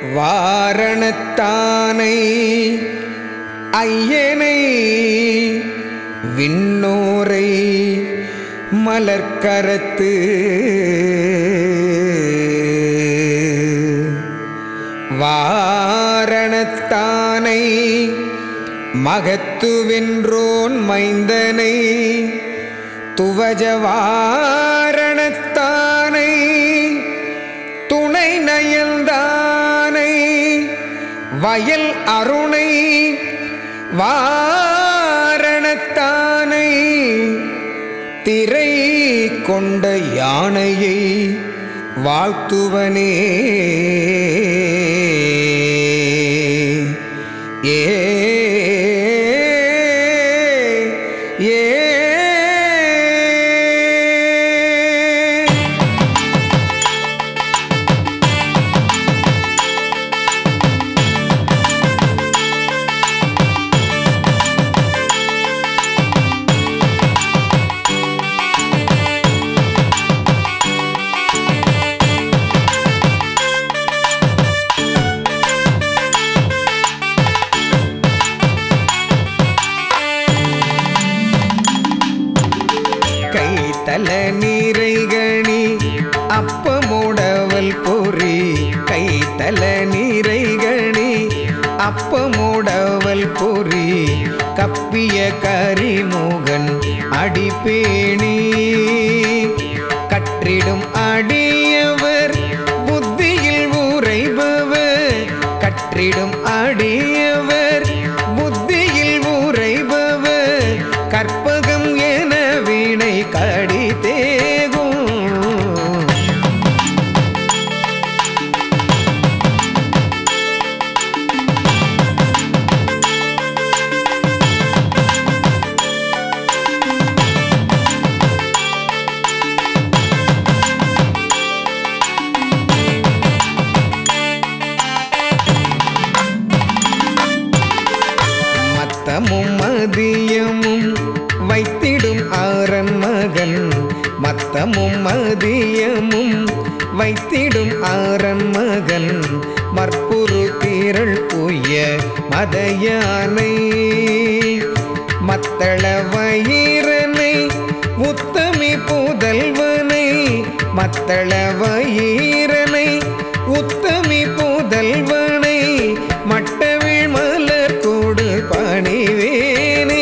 வாரணத்தானை ஐயனை விண்ணோரை மலர்க்கரத்து வாரணத்தானை மகத்துவென்றோன் மைந்தனை துவஜவாரணத்தானை துணை நயந்தானை வயல் அருணை வாரணத்தானை திரை கொண்ட யானையை வாழ்த்துவனே ஏ ஏ கைத்தல நீரைகணி அப்பமோடவல் பொறி கைத்தல நீரைகணி அப்பமோடவல் பொறி கப்பிய கரிமுகன் அடிப்பேணி கற்றிடும் அடியவர் புத்தியில் உரைபவர் கற்றிடும் அடியவர் புத்தியில் உரைபவர் கற்பகம் என வீணை கடி தேகும் மத்தமும் மதியமும் வைத்திடும் ஆரன் மகன் மத்தமும் மதியமும் வைத்திடும் ஆரன் மகன் மற்புரு தீரள் புய மதையானை மத்தள வயிறனை உத்தமி புதல்வனை மத்தள வயிறனை உத்தமி புதல்வனை மட்டவிழ் மலர் கோடு பணிவேனே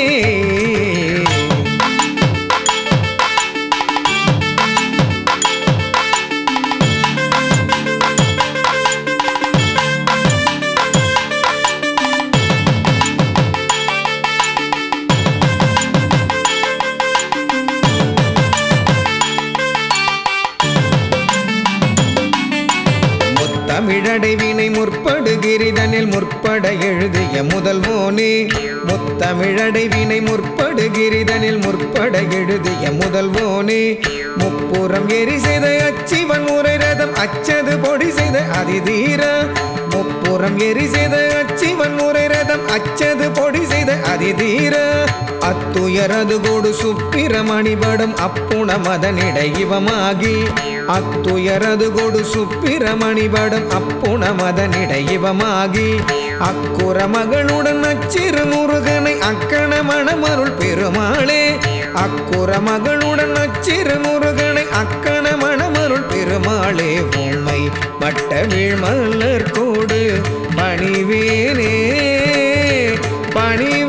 முத்தமிழடை வினை முற்படுகிரிதனில் முற்பட எழுதிய முதல்வோனே முத்தமிழடை வினை முற்படுகிரிதனில் முற்பட எழுதிய முதல்வோனே முப்புறம் எரி செய்த அச்சிவன் உரை ரதம் அச்சது பொடி செய்த அதிதீர முப்புறம் எரி செய்த அச்சிவன் உரை ரதம் அச்சது பொடி செய்த அதிதீர அத்துயரது கோடு சுப்பிரமணிபடும் அப்புண மதனிடை இவமாகி அத்துயரது கொடு சுப்பிரமணிபடும் அப்புண மதனிடை இவமாகி அக்குற மகளுடன் அச்சிறு முருகனை அக்கண மணமருள் பெருமாளே அக்குற மகளுடன் அச்சிறு முருகனை அக்கண மணமருள் பெருமாளே உண்மை மட்ட வீழ்மலர் கோடு பணிவேனே பணிவே